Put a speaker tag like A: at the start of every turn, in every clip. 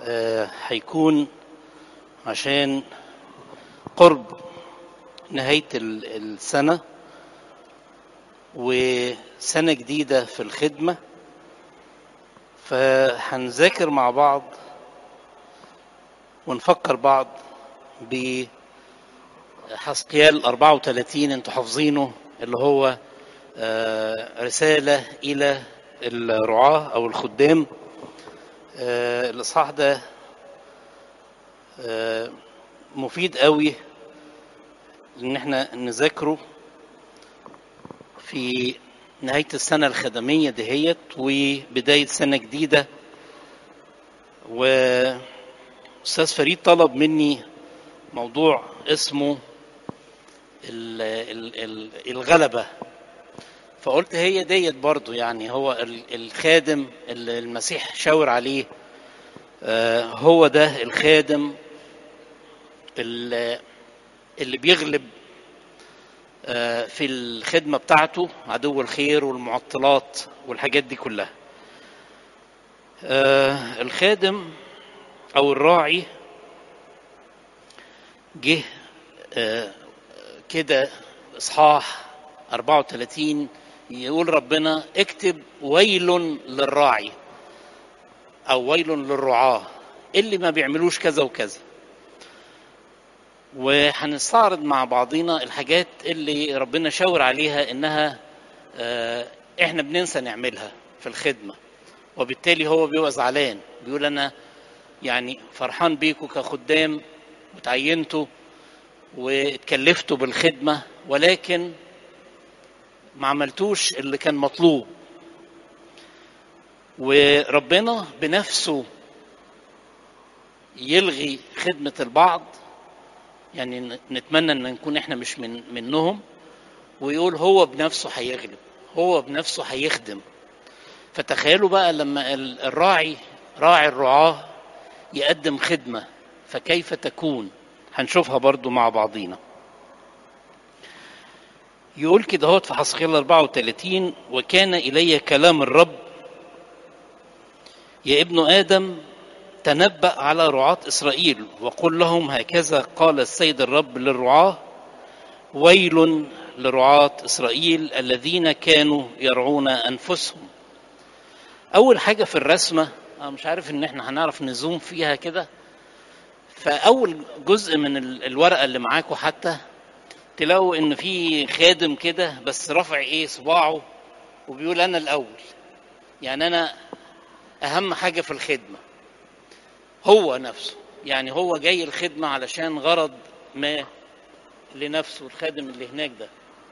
A: آه، هيكون عشان قرب نهاية ال- السنة وسنة جديدة في الخدمة فهنذاكر مع بعض ونفكر بعض بحسقيال 34 انتوا حافظينه اللي هو آه، رسالة إلى الرعاة أو الخدام آه، الإصحاح ده آه، مفيد قوي إن احنا نذاكره في نهاية السنة الخدمية دهيت وبداية سنة جديدة وأستاذ فريد طلب مني موضوع اسمه ال- ال- ال- الغلبة فقلت هي ديت برضو يعني هو ال- الخادم اللي المسيح شاور عليه آه، هو ده الخادم اللي اللي بيغلب آه، في الخدمة بتاعته عدو الخير والمعطلات والحاجات دي كلها آه، الخادم أو الراعي جه آه، كده إصحاح 34 يقول ربنا اكتب ويل للراعي أو ويل للرعاة اللي ما بيعملوش كذا وكذا وهنستعرض مع بعضينا الحاجات اللي ربنا شاور عليها انها آه، احنا بننسى نعملها في الخدمه وبالتالي هو بيبقى زعلان بيقول انا يعني فرحان بيكم كخدام وتعينتوا واتكلفتوا بالخدمه ولكن ما عملتوش اللي كان مطلوب وربنا بنفسه يلغي خدمه البعض يعني ن- نتمنى ان نكون احنا مش من منهم ويقول هو بنفسه هيغلب هو بنفسه هيخدم فتخيلوا بقى لما ال- الراعي راعي الرعاة يقدم خدمة فكيف تكون هنشوفها برضو مع بعضينا يقول كده هوت في حسقيال 34 وكان إلي كلام الرب يا ابن آدم تنبأ على رعاة إسرائيل وقل لهم هكذا قال السيد الرب للرعاة ويل لرعاة إسرائيل الذين كانوا يرعون أنفسهم أول حاجة في الرسمة أنا مش عارف إن إحنا هنعرف نزوم فيها كده فأول جزء من ال- الورقة اللي معاكم حتى تلاقوا إن في خادم كده بس رافع إيه صباعه وبيقول أنا الأول يعني أنا أهم حاجة في الخدمة هو نفسه يعني هو جاي الخدمة علشان غرض ما لنفسه الخادم اللي هناك ده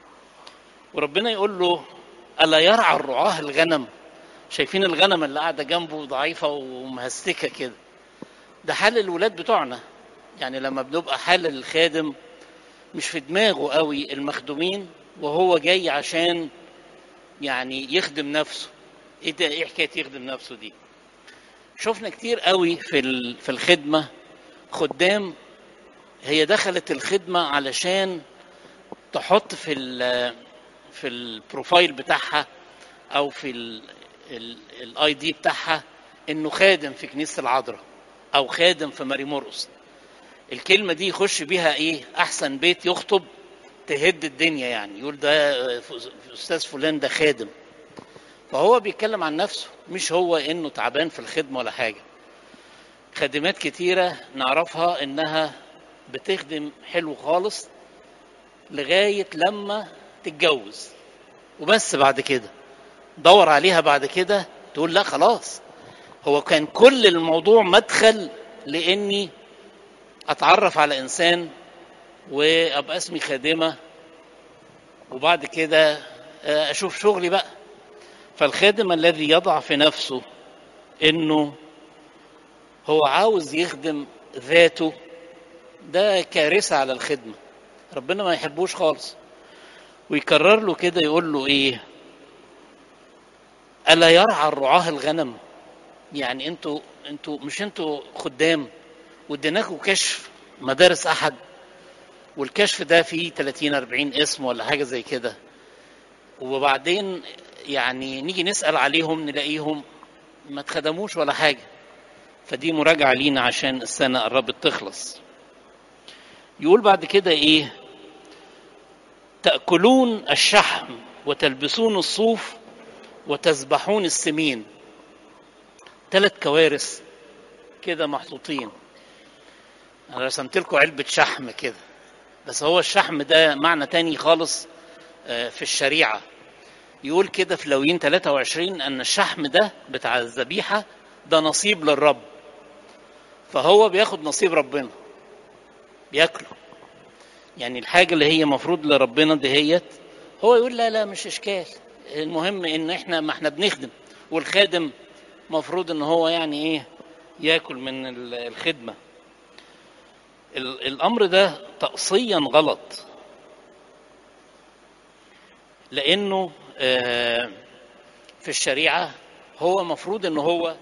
A: وربنا يقول له ألا يرعى الرعاة الغنم شايفين الغنم اللي قاعدة جنبه ضعيفة ومهستكة كده ده حال الولاد بتوعنا يعني لما بنبقى حال الخادم مش في دماغه قوي المخدومين وهو جاي عشان يعني يخدم نفسه ايه ده ايه حكايه يخدم نفسه دي شفنا كتير قوي في ال- في الخدمه خدام هي دخلت الخدمه علشان تحط في ال في البروفايل بتاعها او في الاي دي بتاعها انه خادم في كنيسه العذراء او خادم في ماري مرقس الكلمه دي يخش بيها ايه احسن بيت يخطب تهد الدنيا يعني يقول ده استاذ فلان ده خادم فهو بيتكلم عن نفسه مش هو انه تعبان في الخدمه ولا حاجه خادمات كتيره نعرفها انها بتخدم حلو خالص لغايه لما تتجوز وبس بعد كده دور عليها بعد كده تقول لا خلاص هو كان كل الموضوع مدخل لاني اتعرف على انسان وابقى اسمي خادمه وبعد كده آه، اشوف شغلي بقى فالخادم الذي يضع في نفسه انه هو عاوز يخدم ذاته ده كارثه على الخدمه ربنا ما يحبوش خالص ويكرر له كده يقول له ايه الا يرعى الرعاه الغنم يعني انتوا انتوا مش انتوا خدام واديناكوا كشف مدارس احد والكشف ده فيه 30 40 اسم ولا حاجه زي كده وبعدين يعني نيجي نسال عليهم نلاقيهم ما اتخدموش ولا حاجه فدي مراجعة لينا عشان السنة قربت تخلص يقول بعد كده ايه تأكلون الشحم وتلبسون الصوف وتذبحون السمين ثلاث كوارث كده محطوطين انا رسمت لكم علبة شحم كده بس هو الشحم ده معنى تاني خالص في الشريعة يقول كده في لويين 23 ان الشحم ده بتاع الذبيحة ده نصيب للرب فهو بياخد نصيب ربنا بياكله يعني الحاجة اللي هي مفروض لربنا دهيت هو يقول لا لا مش اشكال المهم ان احنا ما احنا بنخدم والخادم مفروض ان هو يعني ايه ياكل من الخدمة الامر ده تقصيا غلط لانه في الشريعة هو مفروض ان هو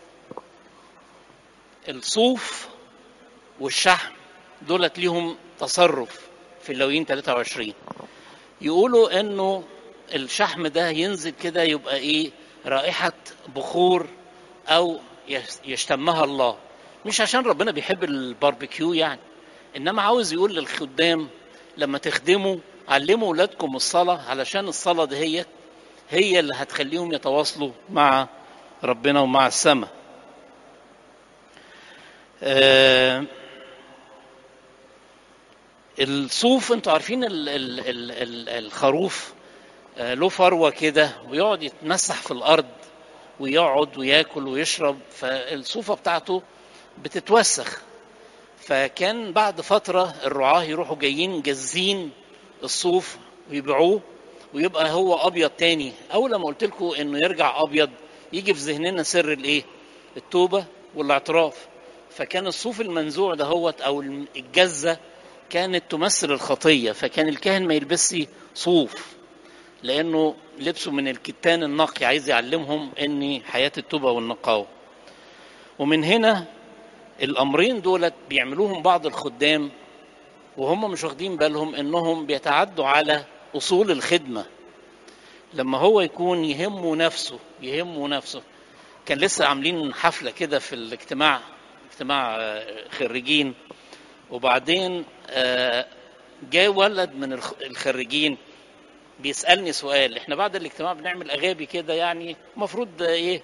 A: الصوف والشحم دولت ليهم تصرف في اللويين 23 يقولوا انه الشحم ده ينزل كده يبقى ايه رائحة بخور او يشتمها الله مش عشان ربنا بيحب الباربيكيو يعني انما عاوز يقول للخدام لما تخدموا علموا اولادكم الصلاة علشان الصلاة دهيت هي اللي هتخليهم يتواصلوا مع ربنا ومع السماء آه الصوف انتوا عارفين ال ال ال ال الخروف آه له فروه كده ويقعد يتمسح في الارض ويقعد وياكل ويشرب فالصوفه بتاعته بتتوسخ فكان بعد فتره الرعاه يروحوا جايين جازين الصوف ويبيعوه ويبقى هو ابيض تاني اول لما قلت لكم انه يرجع ابيض يجي في ذهننا سر الايه التوبه والاعتراف فكان الصوف المنزوع دهوت او الجزه كانت تمثل الخطيه فكان الكاهن ما يلبسش صوف لانه لبسه من الكتان النقي عايز يعلمهم ان حياه التوبه والنقاوه ومن هنا الامرين دولت بيعملوهم بعض الخدام وهم مش واخدين بالهم انهم بيتعدوا على اصول الخدمه لما هو يكون يهمه نفسه يهمه نفسه كان لسه عاملين حفله كده في الاجتماع اجتماع خريجين وبعدين جاء ولد من الخريجين بيسالني سؤال احنا بعد الاجتماع بنعمل اغابي كده يعني المفروض ايه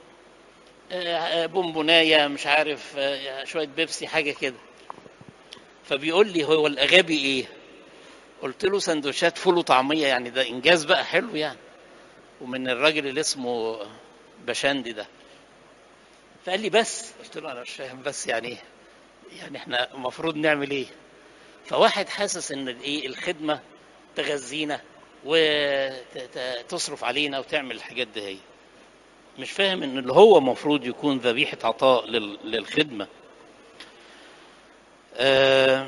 A: بونبونايه مش عارف شويه بيبسي حاجه كده فبيقول لي هو الاغابي ايه قلت له سندوتشات فول وطعميه يعني ده انجاز بقى حلو يعني ومن الراجل اللي اسمه بشندي ده فقال لي بس قلت له انا مش فاهم بس يعني ايه يعني احنا المفروض نعمل ايه فواحد حاسس ان الايه الخدمه تغذينا وتصرف علينا وتعمل الحاجات دي هي مش فاهم ان اللي هو المفروض يكون ذبيحه عطاء للخدمه آه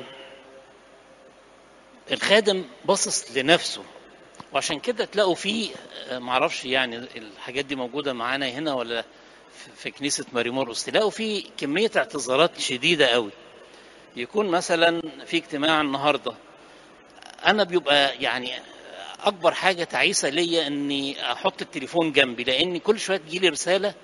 A: الخادم باصص لنفسه وعشان كده تلاقوا فيه معرفش يعني الحاجات دي موجوده معانا هنا ولا في كنيسه ماري مرقس تلاقوا فيه كميه اعتذارات شديده قوي يكون مثلا في اجتماع النهارده انا بيبقى يعني اكبر حاجه تعيسه ليا اني احط التليفون جنبي لان كل شويه تجيلي رساله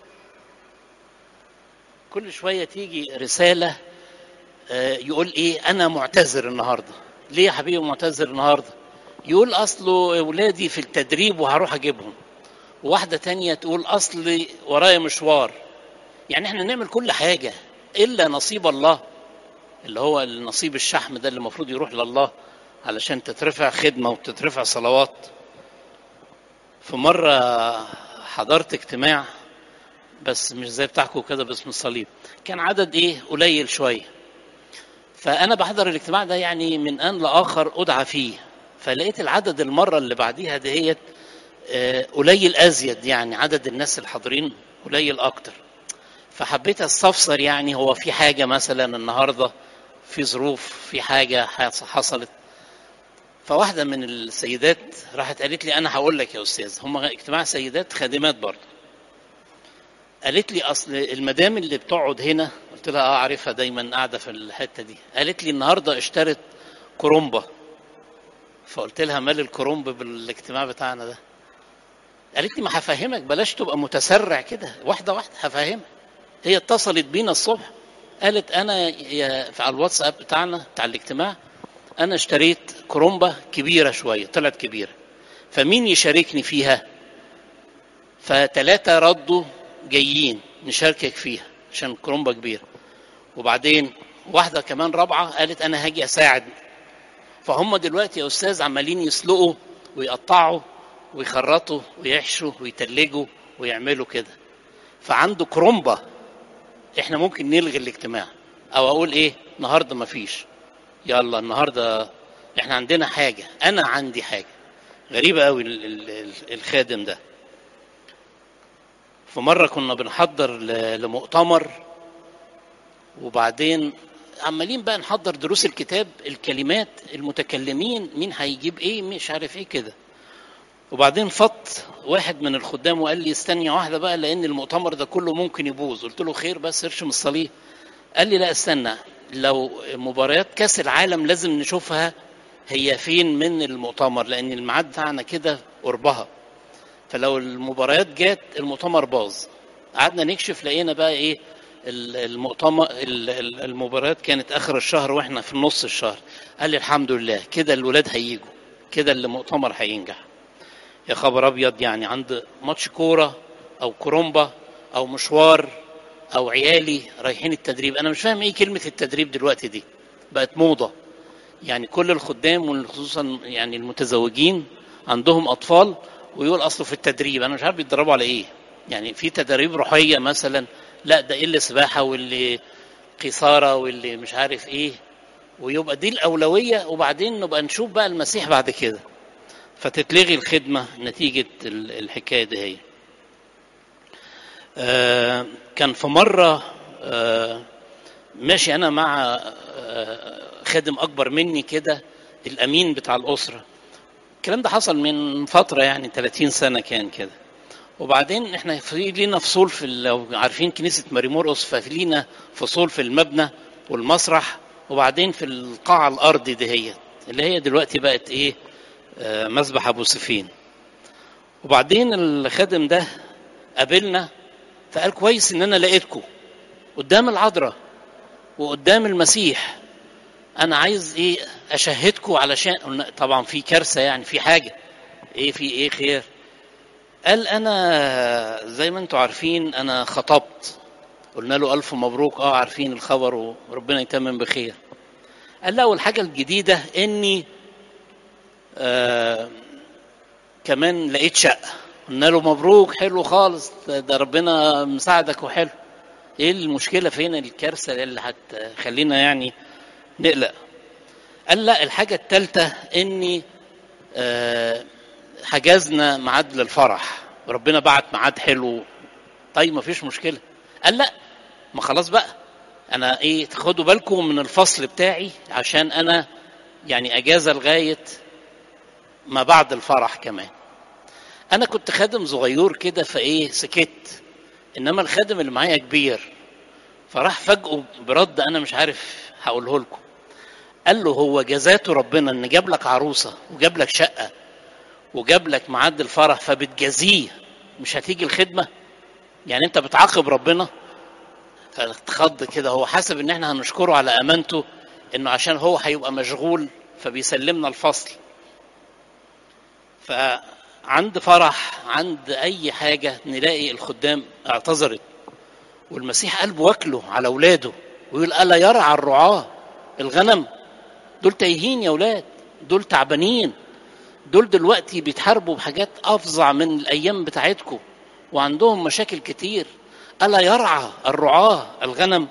A: كل شويه تيجي رساله يقول ايه انا معتذر النهارده ليه يا حبيبي معتذر النهارده يقول اصله اولادي في التدريب وهروح اجيبهم وواحده تانية تقول اصلي ورايا مشوار يعني احنا نعمل كل حاجه الا نصيب الله اللي هو النصيب الشحم ده اللي المفروض يروح لله علشان تترفع خدمه وتترفع صلوات في مره حضرت اجتماع بس مش زي بتاعكم كده باسم الصليب كان عدد ايه قليل شويه فانا بحضر الاجتماع ده يعني من ان لاخر ادعى فيه فلقيت العدد المره اللي بعديها دهيت قليل ازيد يعني عدد الناس الحاضرين قليل اكتر فحبيت استفسر يعني هو في حاجه مثلا النهارده في ظروف في حاجه حصلت فواحده من السيدات راحت قالت لي انا هقول لك يا استاذ هم اجتماع سيدات خادمات برضه قالت لي اصل المدام اللي بتقعد هنا قلت لها اه عارفها دايما قاعده في الحته دي قالت لي النهارده اشترت كرومبه فقلت لها مال الكرومب بالاجتماع بتاعنا ده قالت لي ما هفهمك بلاش تبقى متسرع كده واحده واحده هفهمك هي اتصلت بينا الصبح قالت انا يا على الواتساب بتاعنا بتاع الاجتماع انا اشتريت كرومبه كبيره شويه طلعت كبيره فمين يشاركني فيها فتلاتة ردوا جايين نشاركك فيها عشان كرومبه كبيره وبعدين واحده كمان رابعه قالت انا هاجي اساعد فهم دلوقتي يا استاذ عمالين يسلقوا ويقطعوا ويخرطوا ويحشوا ويتلجوا ويعملوا كده فعنده كرومبه احنا ممكن نلغي الاجتماع او اقول ايه النهارده مفيش يلا النهارده احنا عندنا حاجه انا عندي حاجه غريبه قوي الخادم ده في مره كنا بنحضر لمؤتمر وبعدين عمالين بقى نحضر دروس الكتاب الكلمات المتكلمين مين هيجيب ايه مش عارف ايه كده وبعدين فط واحد من الخدام وقال لي استني واحده بقى لان المؤتمر ده كله ممكن يبوظ قلت له خير بس ارشم الصليب قال لي لا استنى لو مباريات كاس العالم لازم نشوفها هي فين من المؤتمر لان الميعاد بتاعنا كده قربها فلو المباريات جات المؤتمر باظ قعدنا نكشف لقينا بقى ايه المؤتمر المباريات كانت اخر الشهر واحنا في نص الشهر قال لي الحمد لله كده الولاد هيجوا كده المؤتمر هينجح يا خبر ابيض يعني عند ماتش كوره او كرومبا او مشوار او عيالي رايحين التدريب انا مش فاهم ايه كلمه التدريب دلوقتي دي بقت موضه يعني كل الخدام وخصوصا يعني المتزوجين عندهم اطفال ويقول اصله في التدريب انا مش عارف بيتدربوا على ايه يعني في تدريب روحيه مثلا لا ده اللي سباحه واللي قيصاره واللي مش عارف ايه ويبقى دي الاولويه وبعدين نبقى نشوف بقى المسيح بعد كده فتتلغي الخدمة نتيجة الحكاية دي هي آه كان في مرة آه ماشي أنا مع آه خادم أكبر مني كده الأمين بتاع الأسرة الكلام ده حصل من فترة يعني 30 سنة كان كده وبعدين احنا في لينا فصول في لو عارفين كنيسة ماري مرقس ففي لينا فصول في المبنى والمسرح وبعدين في القاعة الأرض دي هي اللي هي دلوقتي بقت إيه مسبح ابو سفين وبعدين الخادم ده قابلنا فقال كويس ان انا لقيتكم قدام العذراء وقدام المسيح انا عايز ايه اشهدكم علشان طبعا في كارثه يعني في حاجه ايه في ايه خير قال انا زي ما انتم عارفين انا خطبت قلنا له الف مبروك اه عارفين الخبر وربنا يتمم بخير قال لا والحاجه الجديده اني آه كمان لقيت شقه قلنا له مبروك حلو خالص ده ربنا مساعدك وحلو ايه المشكله فين الكارثه اللي هتخلينا يعني نقلق قال لا الحاجه الثالثه اني آه حجزنا ميعاد للفرح وربنا بعت ميعاد حلو طيب ما فيش مشكله قال لا ما خلاص بقى انا ايه خدوا بالكم من الفصل بتاعي عشان انا يعني اجازه لغايه ما بعد الفرح كمان انا كنت خادم صغير كده فايه سكت انما الخادم اللي معايا كبير فراح فجأه برد انا مش عارف هقوله لكم قال له هو جزاته ربنا ان جاب لك عروسه وجاب لك شقه وجاب لك ميعاد الفرح فبتجازيه مش هتيجي الخدمه يعني انت بتعاقب ربنا فاتخض كده هو حاسب ان احنا هنشكره على امانته انه عشان هو هيبقى مشغول فبيسلمنا الفصل فعند فرح عند اي حاجه نلاقي الخدام اعتذرت والمسيح قلبه واكله على اولاده ويقول الا يرعى الرعاه الغنم دول تايهين يا اولاد دول تعبانين دول دلوقتي بيتحاربوا بحاجات افظع من الايام بتاعتكم وعندهم مشاكل كتير الا يرعى الرعاه الغنم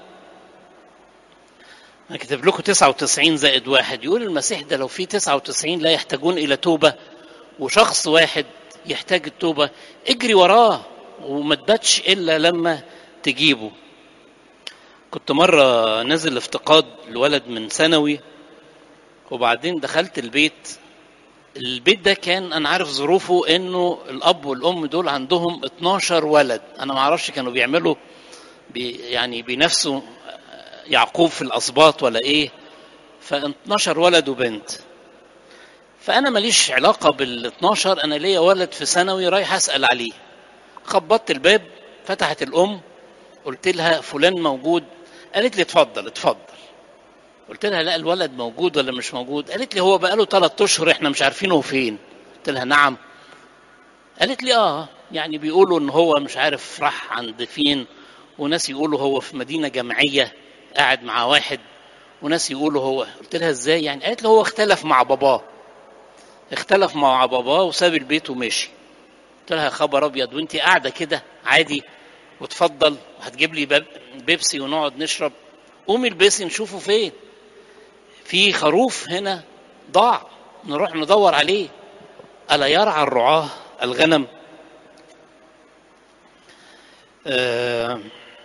A: انا كتب لكم 99 زائد واحد يقول المسيح ده لو في 99 لا يحتاجون الى توبه وشخص واحد يحتاج التوبه اجري وراه وما تباتش الا لما تجيبه كنت مرة نازل افتقاد لولد من ثانوي وبعدين دخلت البيت البيت ده كان انا عارف ظروفه انه الاب والام دول عندهم 12 ولد انا ما اعرفش كانوا بيعملوا بي يعني بينافسوا يعقوب في الاسباط ولا ايه ف 12 ولد وبنت فانا ماليش علاقه بال 12 انا ليا ولد في ثانوي رايح اسال عليه خبطت الباب فتحت الام قلت لها فلان موجود قالت لي اتفضل اتفضل قلت لها لا الولد موجود ولا مش موجود قالت لي هو بقاله ثلاث اشهر احنا مش عارفينه فين قلت لها نعم قالت لي اه يعني بيقولوا ان هو مش عارف راح عند فين وناس يقولوا هو في مدينه جامعيه قاعد مع واحد وناس يقولوا هو قلت لها ازاي يعني قالت لي هو اختلف مع باباه اختلف مع باباه وساب البيت ومشي قلت لها خبر ابيض وانت قاعده كده عادي وتفضل وهتجيب لي بيبسي ونقعد نشرب قومي البسي نشوفه فين في خروف هنا ضاع نروح ندور عليه الا يرعى الرعاه الغنم آه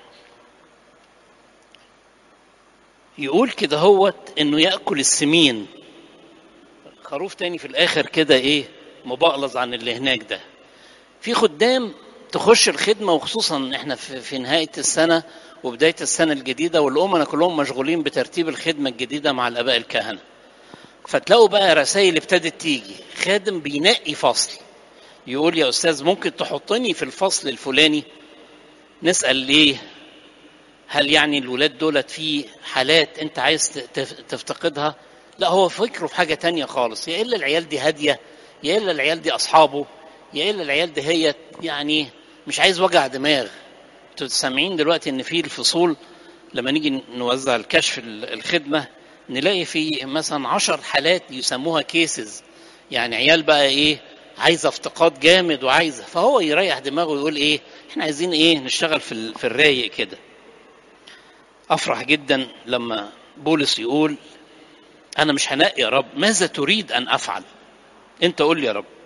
A: يقول كده هوت انه ياكل السمين خروف تاني في الاخر كده ايه مبقلظ عن اللي هناك ده في خدام تخش الخدمه وخصوصا احنا في, في نهايه السنه وبدايه السنه الجديده والامنا كلهم مشغولين بترتيب الخدمه الجديده مع الاباء الكهنه فتلاقوا بقى رسائل ابتدت تيجي خادم بينقي فصل يقول يا استاذ ممكن تحطني في الفصل الفلاني نسال ليه هل يعني الولاد دولت في حالات انت عايز تفتقدها لا هو فكره في حاجة تانية خالص يا إلا العيال دي هادية يا إلا العيال دي أصحابه يا إلا العيال دي هي يعني مش عايز وجع دماغ انتوا سامعين دلوقتي ان في الفصول لما نيجي نوزع الكشف الخدمة نلاقي في مثلا عشر حالات يسموها كيسز يعني عيال بقى ايه عايزه افتقاد جامد وعايزه فهو يريح دماغه ويقول ايه احنا عايزين ايه نشتغل في في الرايق كده افرح جدا لما بولس يقول انا مش هنقي يا رب ماذا تريد ان افعل انت قول لي يا رب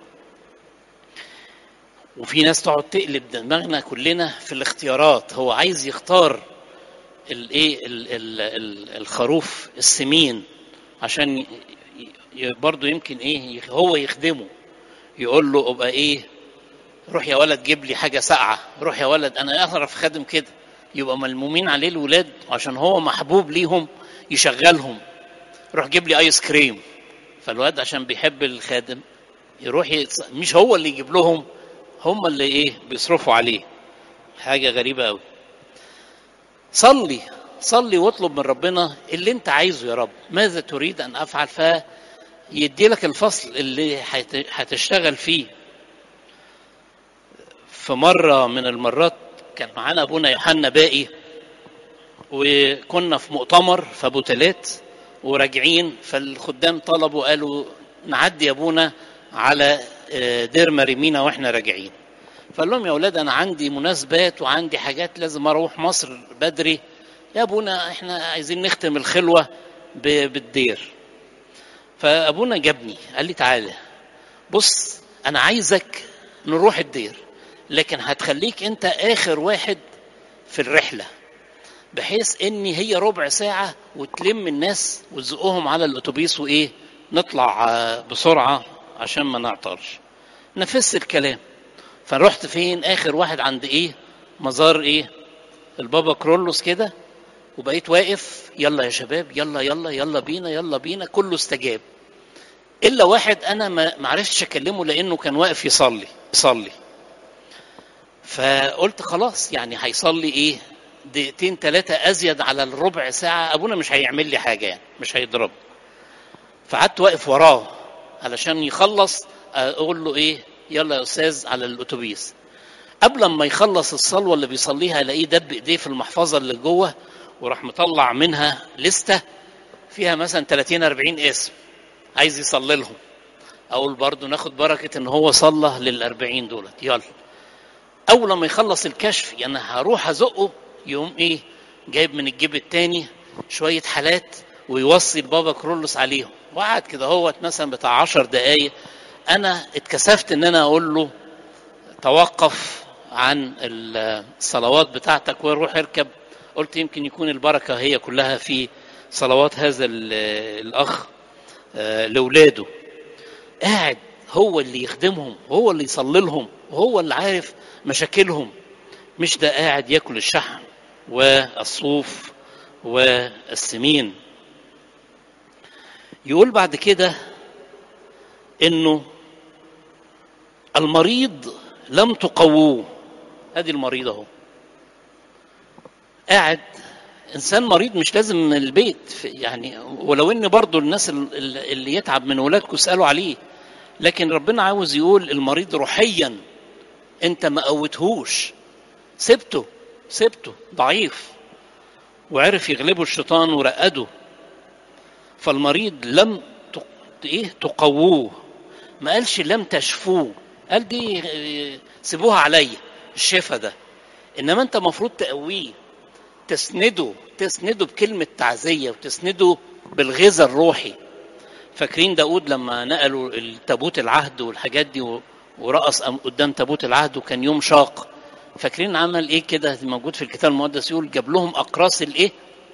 A: وفي ناس تقعد تقلب دماغنا كلنا في الاختيارات هو عايز يختار الايه الخروف السمين عشان برضه يمكن ايه هو يخدمه يقول له ابقى ايه روح يا ولد جيب لي حاجه ساقعه روح يا ولد انا اعرف خادم كده يبقى ملمومين عليه الولاد عشان هو محبوب ليهم يشغلهم روح جيب لي ايس كريم فالواد عشان بيحب الخادم يروح يتص... مش هو اللي يجيب لهم هم اللي ايه بيصرفوا عليه حاجه غريبه قوي صلي صلي واطلب من ربنا اللي انت عايزه يا رب ماذا تريد ان افعل فيدي لك الفصل اللي هتشتغل فيه في مره من المرات كان معانا ابونا يوحنا باقي وكنا في مؤتمر في ابو تلات وراجعين فالخدام طلبوا قالوا نعدي يا ابونا على دير مريمينا واحنا راجعين فقال لهم يا اولاد انا عندي مناسبات وعندي حاجات لازم اروح مصر بدري يا ابونا احنا عايزين نختم الخلوه بالدير فابونا جابني قال لي تعالى بص انا عايزك نروح الدير لكن هتخليك انت اخر واحد في الرحله بحيث ان هي ربع ساعه وتلم الناس وتزقهم على الاتوبيس وايه نطلع بسرعه عشان ما نعطلش نفس الكلام فرحت فين اخر واحد عند ايه مزار ايه البابا كرولوس كده وبقيت واقف يلا يا شباب يلا يلا يلا بينا يلا بينا كله استجاب الا واحد انا ما عرفتش اكلمه لانه كان واقف يصلي يصلي فقلت خلاص يعني هيصلي ايه دقيقتين ثلاثة أزيد على الربع ساعة أبونا مش هيعمل لي حاجة يعني مش هيضرب فقعدت واقف وراه علشان يخلص أقول له إيه يلا يا أستاذ على الأتوبيس قبل ما يخلص الصلوة اللي بيصليها ألاقيه دب إيديه في المحفظة اللي جوه وراح مطلع منها لستة فيها مثلا 30 40 اسم عايز يصلي لهم أقول برضه ناخد بركة إن هو صلى لل 40 دولت يلا أول ما يخلص الكشف يعني هروح أزقه يقوم ايه جايب من الجيب التاني شوية حالات ويوصي البابا كرولوس عليهم وقعد كده هو مثلا بتاع عشر دقايق انا اتكسفت ان انا اقول له توقف عن الصلوات بتاعتك وروح اركب قلت يمكن يكون البركة هي كلها في صلوات هذا الاخ لاولاده قاعد هو اللي يخدمهم هو اللي يصلي لهم وهو اللي عارف مشاكلهم مش ده قاعد ياكل الشحم والصوف والسمين يقول بعد كده انه المريض لم تقووه ادي المريض اهو قاعد انسان مريض مش لازم من البيت في- يعني ولو ان برضو الناس ال- ال- اللي يتعب من ولادكم اسالوا عليه لكن ربنا عاوز يقول المريض روحيا انت ما قوتهوش سبته سبته ضعيف وعرف يغلبه الشيطان ورقده فالمريض لم ت- ايه تقووه ما قالش لم تشفوه قال دي آه، سيبوها عليا الشفا ده انما انت المفروض تقويه تسنده تسنده بكلمة تعزية وتسنده بالغذاء الروحي فاكرين داود لما نقلوا التابوت العهد والحاجات دي و- ورقص أم- قدام تابوت العهد وكان يوم شاق فاكرين عمل ايه كده موجود في الكتاب المقدس يقول جاب لهم اقراص الايه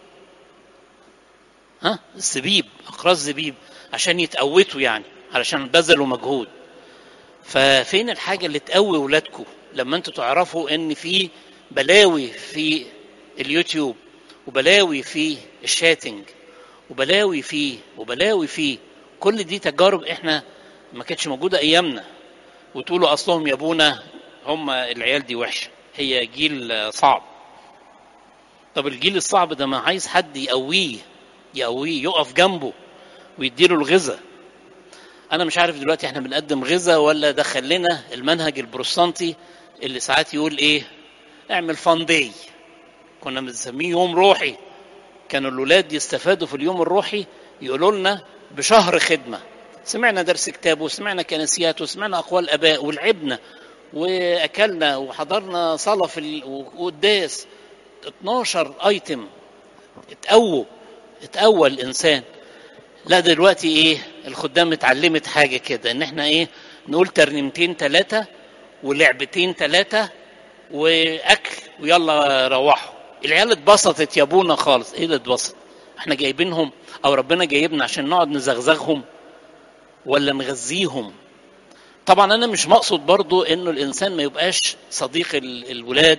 A: ها الزبيب اقراص زبيب عشان يتقوتوا يعني علشان بذلوا مجهود ففين الحاجه اللي تقوي ولادكم لما انتوا تعرفوا ان في بلاوي في اليوتيوب وبلاوي في الشاتنج وبلاوي فيه وبلاوي فيه كل دي تجارب احنا ما كانتش موجوده ايامنا وتقولوا اصلهم يا ابونا هم العيال دي وحشه هي جيل صعب طب الجيل الصعب ده ما عايز حد يقويه يقويه يقف جنبه ويديله الغذاء انا مش عارف دلوقتي احنا بنقدم غذاء ولا دخل لنا المنهج البروتستانتي اللي ساعات يقول ايه اعمل فان داي كنا بنسميه يوم روحي كانوا الولاد يستفادوا في اليوم الروحي يقولوا لنا بشهر خدمه سمعنا درس كتاب وسمعنا كنسيات وسمعنا اقوال اباء ولعبنا واكلنا وحضرنا صلاه في ال- وقداس 12 ايتم اتقووا اتقوى الانسان لا دلوقتي ايه الخدام اتعلمت حاجه كده ان احنا ايه نقول ترنيمتين ثلاثه ولعبتين ثلاثه واكل ويلا روحوا العيال اتبسطت يا ابونا خالص ايه اللي اتبسط احنا جايبينهم او ربنا جايبنا عشان نقعد نزغزغهم ولا نغذيهم طبعا انا مش مقصد برضو انه الانسان ما يبقاش صديق ال- الولاد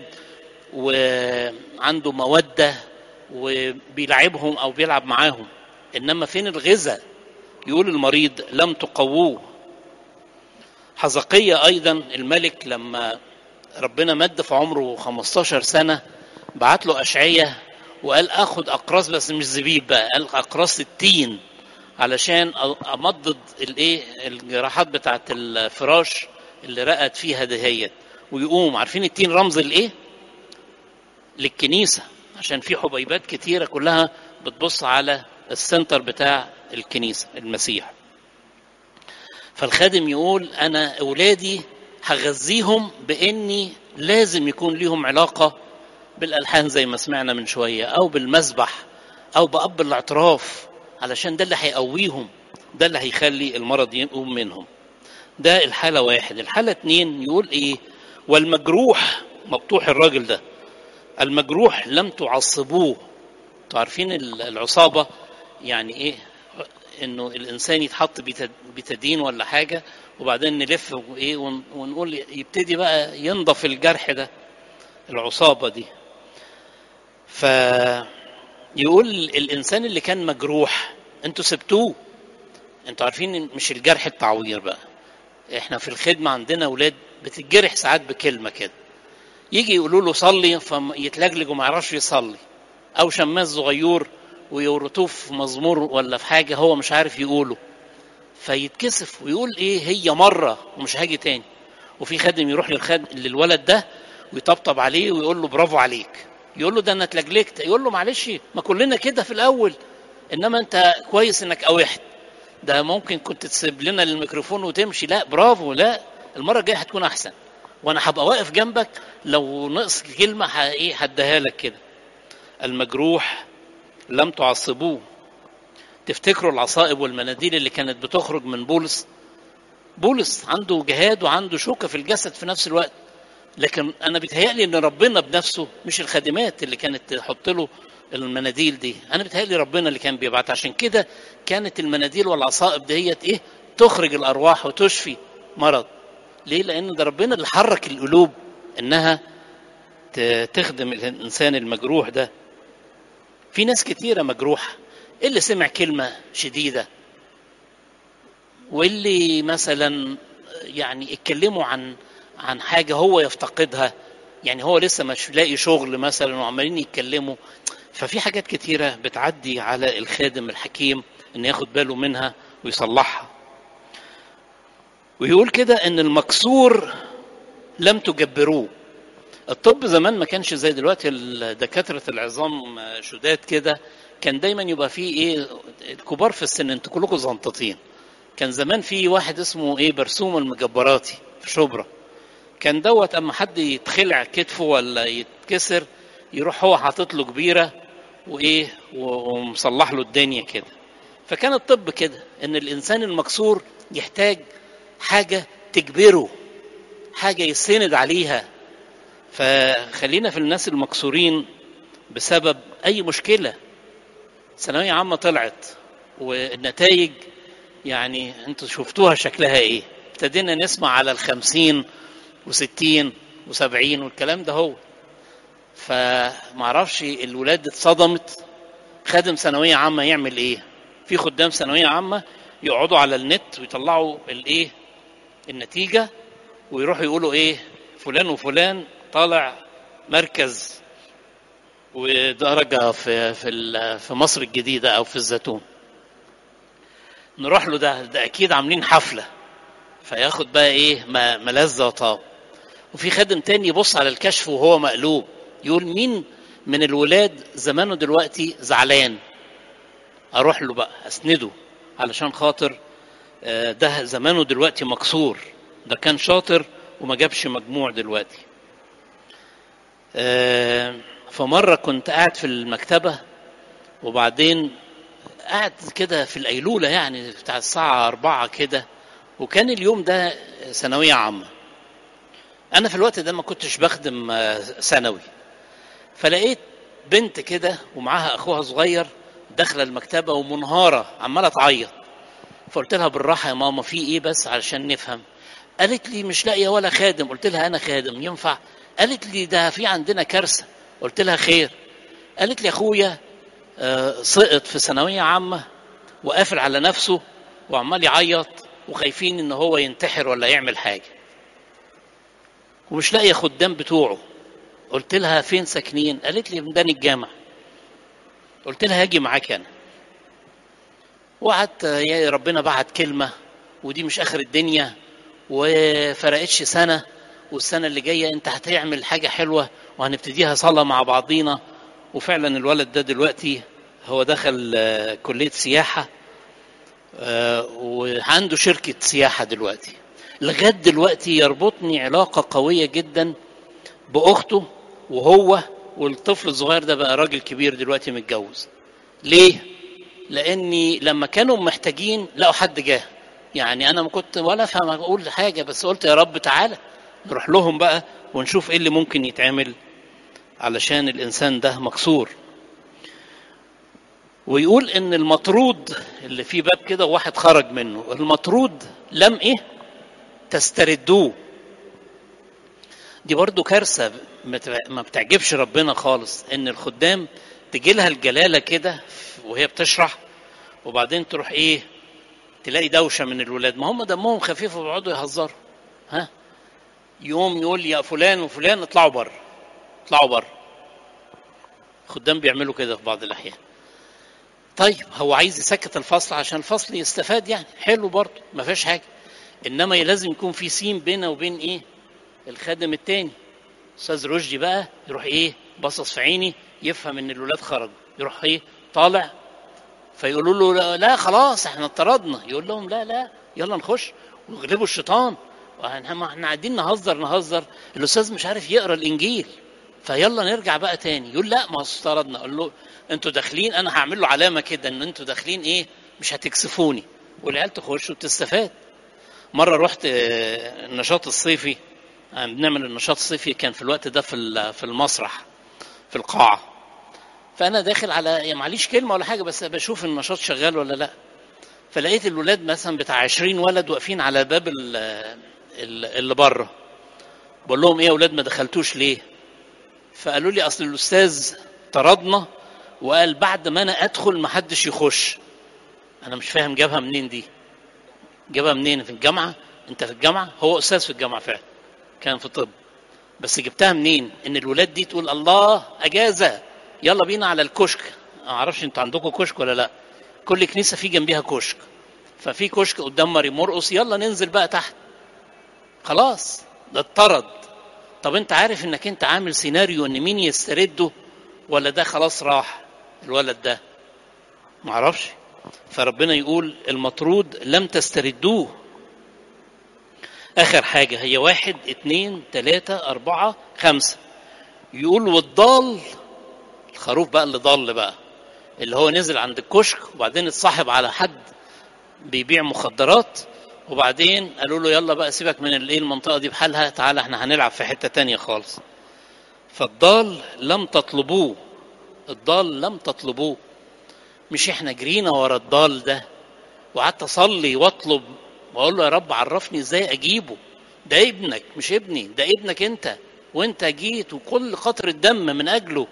A: وعنده موده وبيلعبهم او بيلعب معاهم انما فين الغذاء يقول المريض لم تقووه حزقية ايضا الملك لما ربنا مد في عمره 15 سنه بعت له اشعية وقال اخد اقراص بس مش زبيب بقى قال اقراص التين علشان أ- امضد الايه الجراحات بتاعت الفراش اللي رقت فيها دهيت ويقوم عارفين التين رمز الايه للكنيسه عشان في حبيبات كتيره كلها بتبص على السنتر بتاع الكنيسه المسيح فالخادم يقول انا اولادي هغذيهم باني لازم يكون ليهم علاقه بالالحان زي ما سمعنا من شويه او بالمسبح او باب الاعتراف علشان ده اللي هيقويهم ده اللي هيخلي المرض يقوم منهم ده الحاله واحد الحاله اتنين يقول ايه والمجروح مبطوح الراجل ده المجروح لم تعصبوه انتوا عارفين ال- العصابه يعني ايه انه الانسان يتحط بتد- بتدين ولا حاجه وبعدين نلف وايه ون- ونقول يبتدي بقى ينضف الجرح ده العصابه دي فيقول الانسان اللي كان مجروح انتوا سبتوه انتوا عارفين إن مش الجرح التعوير بقى احنا في الخدمه عندنا اولاد بتتجرح ساعات بكلمه كده يجي يقولوا له صلي فيتلجلج وما يعرفش يصلي او شماس صغير ويورطوه في مزمور ولا في حاجه هو مش عارف يقوله فيتكسف ويقول ايه هي مره ومش هاجي تاني وفي خادم يروح للخد... للولد ده ويطبطب عليه ويقول له برافو عليك يقول له ده انا اتلجلجت يقول له معلش ما كلنا كده في الاول انما انت كويس انك اوحت ده ممكن كنت تسيب لنا الميكروفون وتمشي لا برافو لا المره الجايه هتكون احسن وانا هبقى واقف جنبك لو نقص كلمه ه- ايه هديها لك كده المجروح لم تعصبوه تفتكروا العصائب والمناديل اللي كانت بتخرج من بولس بولس عنده جهاد وعنده شوكة في الجسد في نفس الوقت لكن انا بيتهيألي ان ربنا بنفسه مش الخادمات اللي كانت تحط له المناديل دي انا بيتهيألي ربنا اللي كان بيبعت عشان كده كانت المناديل والعصائب ديت ايه تخرج الارواح وتشفي مرض ليه لان ده ربنا اللي حرك القلوب انها ت- تخدم الانسان المجروح ده في ناس كتيره مجروحه اللي سمع كلمه شديده واللي مثلا يعني اتكلموا عن عن حاجه هو يفتقدها يعني هو لسه مش لاقي شغل مثلا وعمالين يتكلموا ففي حاجات كتيرة بتعدي على الخادم الحكيم ان ياخد باله منها ويصلحها ويقول كده ان المكسور لم تجبروه الطب زمان ما كانش زي دلوقتي دكاترة العظام شداد كده كان دايما يبقى فيه ايه الكبار في السن انتوا كلكم زنطتين كان زمان في واحد اسمه ايه برسوم المجبراتي في شبرا كان دوت اما حد يتخلع كتفه ولا يتكسر يروح هو حاطط له كبيره وايه ومصلح له الدنيا كده فكان الطب كده ان الانسان المكسور يحتاج حاجه تجبره حاجه يسند عليها فخلينا في الناس المكسورين بسبب اي مشكله ثانويه عامه طلعت والنتائج يعني انتوا شفتوها شكلها ايه ابتدينا نسمع على الخمسين وستين وسبعين والكلام ده هو فمعرفش الولاد اتصدمت خادم ثانوية عامة يعمل ايه في خدام ثانوية عامة يقعدوا على النت ويطلعوا الايه النتيجة ويروحوا يقولوا ايه فلان وفلان طالع مركز ودرجة في في في مصر الجديدة أو في الزيتون نروح له ده ده أكيد عاملين حفلة فياخد بقى إيه ملذة وطاب وفي خادم تاني يبص على الكشف وهو مقلوب يقول مين من الولاد زمانه دلوقتي زعلان اروح له بقى اسنده علشان خاطر ده زمانه دلوقتي مكسور ده كان شاطر وما جابش مجموع دلوقتي فمرة كنت قاعد في المكتبة وبعدين قاعد كده في الأيلولة يعني بتاع الساعة أربعة كده وكان اليوم ده ثانوية عامة أنا في الوقت ده ما كنتش بخدم ثانوي فلقيت بنت كده ومعاها أخوها صغير داخلة المكتبة ومنهارة عمالة تعيط فقلت لها بالراحة يا ماما في إيه بس علشان نفهم قالت لي مش لاقية ولا خادم قلت لها أنا خادم ينفع قالت لي ده في عندنا كارثة قلت لها خير قالت لي أخويا سقط في ثانوية عامة وقافل على نفسه وعمال يعيط وخايفين ان هو ينتحر ولا يعمل حاجة ومش لاقي خدام بتوعه قلت لها فين ساكنين قالت لي ميدان الجامع قلت لها هاجي معاك انا وقعدت يا ربنا بعت كلمة ودي مش اخر الدنيا وفرقتش سنة والسنة اللي جاية انت هتعمل حاجة حلوة وهنبتديها صلاة مع بعضينا وفعلا الولد ده دلوقتي هو دخل كلية سياحة وعنده شركة سياحة دلوقتي لغاية دلوقتي يربطني علاقة قوية جدا بأخته وهو والطفل الصغير ده بقى راجل كبير دلوقتي متجوز ليه؟ لأني لما كانوا محتاجين لقوا حد جه يعني أنا ما كنت ولا أفهم أقول حاجة بس قلت يا رب تعالى نروح لهم بقى ونشوف إيه اللي ممكن يتعمل علشان الإنسان ده مكسور ويقول ان المطرود اللي في باب كده واحد خرج منه المطرود لم ايه تستردوه دي برضو كارثه ما بتعجبش ربنا خالص ان الخدام تجي لها الجلاله كده وهي بتشرح وبعدين تروح ايه تلاقي دوشه من الولاد ما هم دمهم خفيف وبيقعدوا يهزروا ها يوم يقول يا فلان وفلان اطلعوا بره اطلعوا بره خدام بيعملوا كده في بعض الاحيان طيب هو عايز يسكت الفصل عشان الفصل يستفاد يعني حلو برضه ما فيش حاجه انما لازم يكون في سين بينه وبين ايه الخادم التاني استاذ رشدي بقى يروح ايه باصص في عيني يفهم ان الولاد خرجوا يروح ايه طالع فيقولوا له لا, لا خلاص احنا اطردنا يقول لهم لا لا يلا نخش ويغلبوا الشيطان احنا قاعدين نهزر نهزر الاستاذ مش عارف يقرا الانجيل فيلا نرجع بقى تاني يقول لا ما افترضنا اقول له انتوا داخلين انا هعمل له علامه كده ان انتوا داخلين ايه مش هتكسفوني والعيال تخش وتستفاد مره رحت النشاط الصيفي بنعمل النشاط الصيفي كان في الوقت ده في في المسرح في القاعه فانا داخل على يعني معليش كلمه ولا حاجه بس بشوف النشاط شغال ولا لا فلقيت الولاد مثلا بتاع 20 ولد واقفين على باب اللي بره بقول لهم ايه يا اولاد ما دخلتوش ليه فقالوا لي اصل الاستاذ طردنا وقال بعد ما انا ادخل ما حدش يخش انا مش فاهم جابها منين دي جابها منين في الجامعه انت في الجامعه هو استاذ في الجامعه فعلا كان في طب بس جبتها منين ان الولاد دي تقول الله اجازه يلا بينا على الكشك ما اعرفش انتوا عندكم كشك ولا لا كل كنيسه في جنبيها كشك ففي كشك قدام ماري مرقص يلا ننزل بقى تحت خلاص ده اتطرد طب انت عارف انك انت عامل سيناريو ان مين يسترده ولا ده خلاص راح الولد ده معرفش فربنا يقول المطرود لم تستردوه اخر حاجة هي واحد اتنين تلاتة اربعة خمسة يقول والضال الخروف بقى اللي ضل بقى اللي هو نزل عند الكشك وبعدين اتصاحب على حد بيبيع مخدرات وبعدين قالوا له يلا بقى سيبك من الايه المنطقه دي بحالها تعالى احنا هنلعب في حته تانية خالص فالضال لم تطلبوه الضال لم تطلبوه مش احنا جرينا ورا الضال ده وقعدت اصلي واطلب واقول له يا رب عرفني ازاي اجيبه ده ابنك مش ابني ده ابنك انت وانت جيت وكل قطر الدم من اجله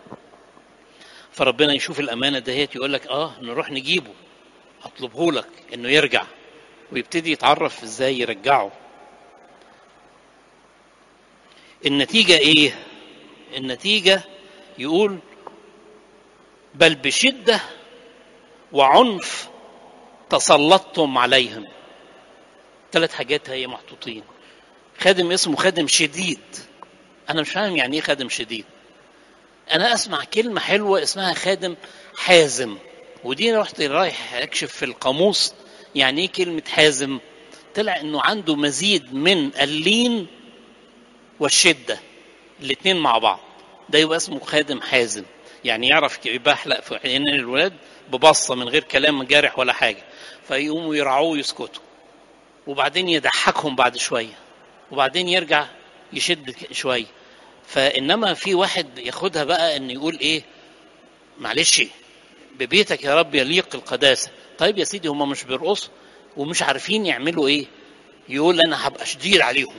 A: فربنا يشوف الامانه دهيت يقول لك اه نروح نجيبه اطلبه لك انه يرجع ويبتدي يتعرف ازاي يرجعه النتيجة ايه النتيجة يقول بل بشدة وعنف تسلطتم عليهم ثلاث حاجات هي محطوطين خادم اسمه خادم شديد انا مش فاهم يعني ايه خادم شديد انا اسمع كلمة حلوة اسمها خادم حازم ودي رحت رايح اكشف في القاموس يعني ايه كلمة حازم طلع انه عنده مزيد من اللين والشدة الاتنين مع بعض ده يبقى اسمه خادم حازم يعني يعرف يبحلق في عين الولاد ببصة من غير كلام جارح ولا حاجة فيقوموا يرعوه ويسكتوا وبعدين يضحكهم بعد شوية وبعدين يرجع يشد شوية فإنما في واحد ياخدها بقى إن يقول إيه معلش ببيتك يا رب يليق القداسة طيب يا سيدي هم مش بيرقصوا ومش عارفين يعملوا ايه يقول انا هبقى شديد عليهم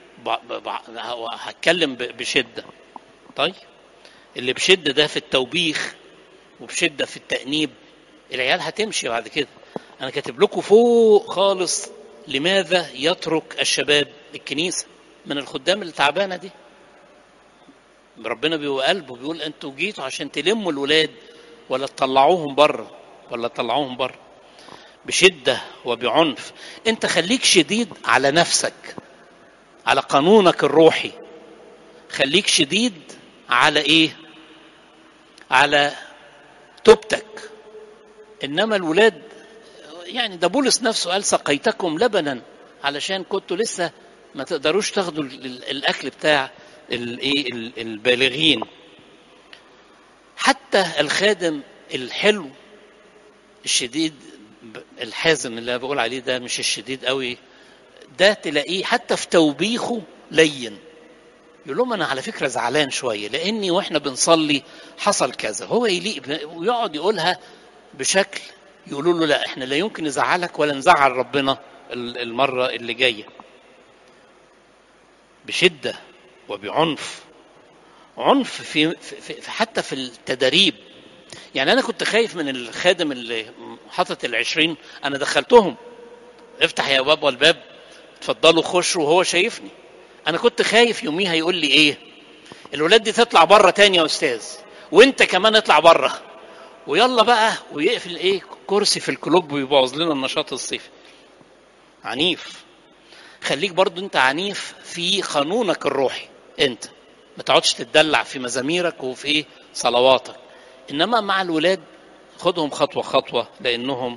A: هتكلم بشده طيب اللي بشده ده في التوبيخ وبشده في التانيب العيال هتمشي بعد كده انا كاتب لكم فوق خالص لماذا يترك الشباب الكنيسه من الخدام اللي تعبانه دي ربنا بيبقى قلبه بيقول انتوا جيتوا عشان تلموا الولاد ولا تطلعوهم بره ولا تطلعوهم بره بشدة وبعنف انت خليك شديد على نفسك على قانونك الروحي خليك شديد على ايه على توبتك انما الولاد يعني ده بولس نفسه قال سقيتكم لبنا علشان كنتوا لسه ما تقدروش تاخدوا الاكل بتاع الايه البالغين حتى الخادم الحلو الشديد الحازم اللي بقول عليه ده مش الشديد قوي ده تلاقيه حتى في توبيخه لين يقول لهم انا على فكره زعلان شويه لاني واحنا بنصلي حصل كذا هو يليق ويقعد يقولها بشكل يقولوا له لا احنا لا يمكن نزعلك ولا نزعل ربنا المره اللي جايه بشده وبعنف عنف في, في, في حتى في التدريب يعني انا كنت خايف من الخادم اللي حاطط العشرين انا دخلتهم افتح يا بابا الباب اتفضلوا خشوا وهو شايفني انا كنت خايف يوميها يقول لي ايه الولاد دي تطلع بره تاني يا استاذ وانت كمان اطلع بره ويلا بقى ويقفل ايه كرسي في الكلوب ويبوظ لنا النشاط الصيفي عنيف خليك برضو انت عنيف في قانونك الروحي انت ما تقعدش تتدلع في مزاميرك وفي ايه صلواتك انما مع الولاد خدهم خطوه خطوه لانهم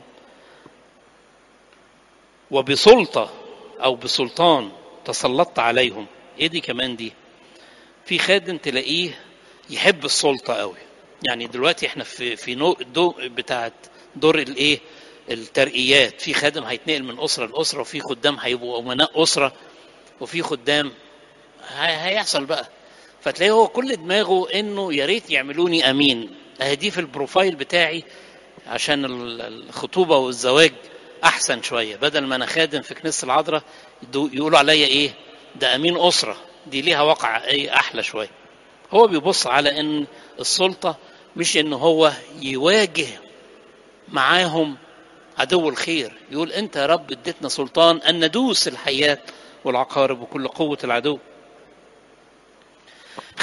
A: وبسلطه او بسلطان تسلطت عليهم ايه دي كمان دي في خادم تلاقيه يحب السلطه قوي يعني دلوقتي احنا في في نو دو بتاعت دور الايه الترقيات في خادم هيتنقل من اسره لاسره وفي خدام هيبقوا امناء اسره وفي خدام هيحصل بقى فتلاقيه هو كل دماغه انه يا ريت يعملوني امين اهي دي في البروفايل بتاعي عشان الخطوبه والزواج احسن شويه بدل ما انا خادم في كنيسه العذراء يقولوا عليا ايه ده امين اسره دي ليها وقع ايه احلى شويه هو بيبص على ان السلطه مش ان هو يواجه معاهم عدو الخير يقول انت يا رب اديتنا سلطان ان ندوس الحياه والعقارب وكل قوه العدو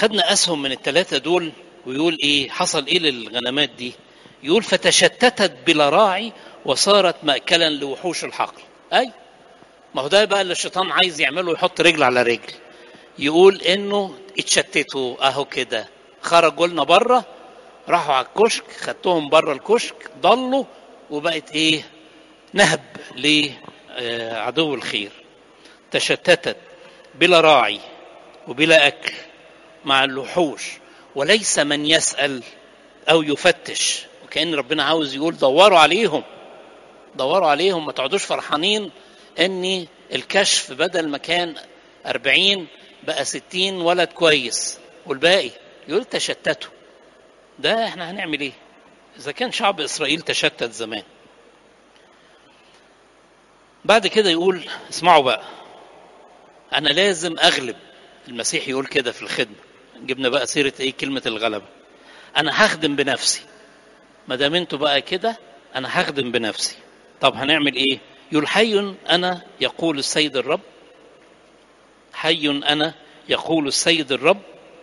A: خدنا اسهم من الثلاثه دول ويقول ايه حصل ايه للغنمات دي يقول فتشتتت بلا راعي وصارت مأكلا لوحوش الحقل اي ما هو ده بقى اللي الشيطان عايز يعمله يحط رجل على رجل يقول انه اتشتتوا اهو كده خرجوا لنا بره راحوا على الكشك خدتهم بره الكشك ضلوا وبقت ايه نهب لعدو الخير تشتتت بلا راعي وبلا اكل مع الوحوش وليس من يسال او يفتش وكان ربنا عاوز يقول دوروا عليهم دوروا عليهم ما تقعدوش فرحانين ان الكشف بدل ما كان أربعين بقى ستين ولد كويس والباقي يقول تشتتوا ده احنا هنعمل ايه اذا كان شعب اسرائيل تشتت زمان بعد كده يقول اسمعوا بقى انا لازم اغلب المسيح يقول كده في الخدمه جبنا بقى سيره ايه كلمه الغلبه انا هخدم بنفسي ما دام انتوا بقى كده انا هخدم بنفسي طب هنعمل ايه يقول حي انا يقول السيد الرب حي انا يقول السيد الرب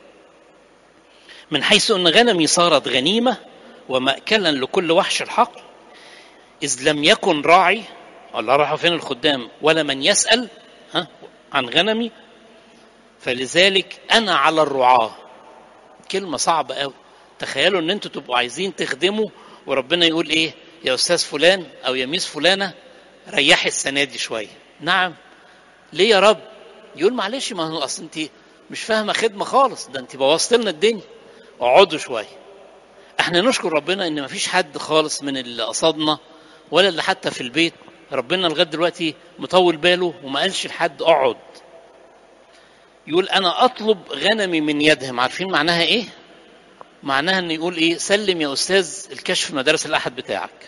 A: من حيث ان غنمي صارت غنيمه وماكلا لكل وحش الحقل اذ لم يكن راعي الله راحوا فين الخدام ولا من يسال ها عن غنمي فلذلك انا على الرعاه كلمه صعبه قوي تخيلوا ان انتوا تبقوا عايزين تخدموا وربنا يقول ايه يا استاذ فلان او يا ميس فلانه ريحي السنه دي شويه نعم ليه يا رب يقول معلش ما هو اصل انت مش فاهمه خدمه خالص ده انت بوظت لنا الدنيا اقعدوا شويه احنا نشكر ربنا ان مفيش حد خالص من اللي قصدنا ولا اللي حتى في البيت ربنا لغايه دلوقتي مطول باله وما قالش لحد اقعد يقول انا اطلب غنمي من يدهم عارفين معناها ايه معناها ان يقول ايه سلم يا استاذ الكشف مدارس الاحد بتاعك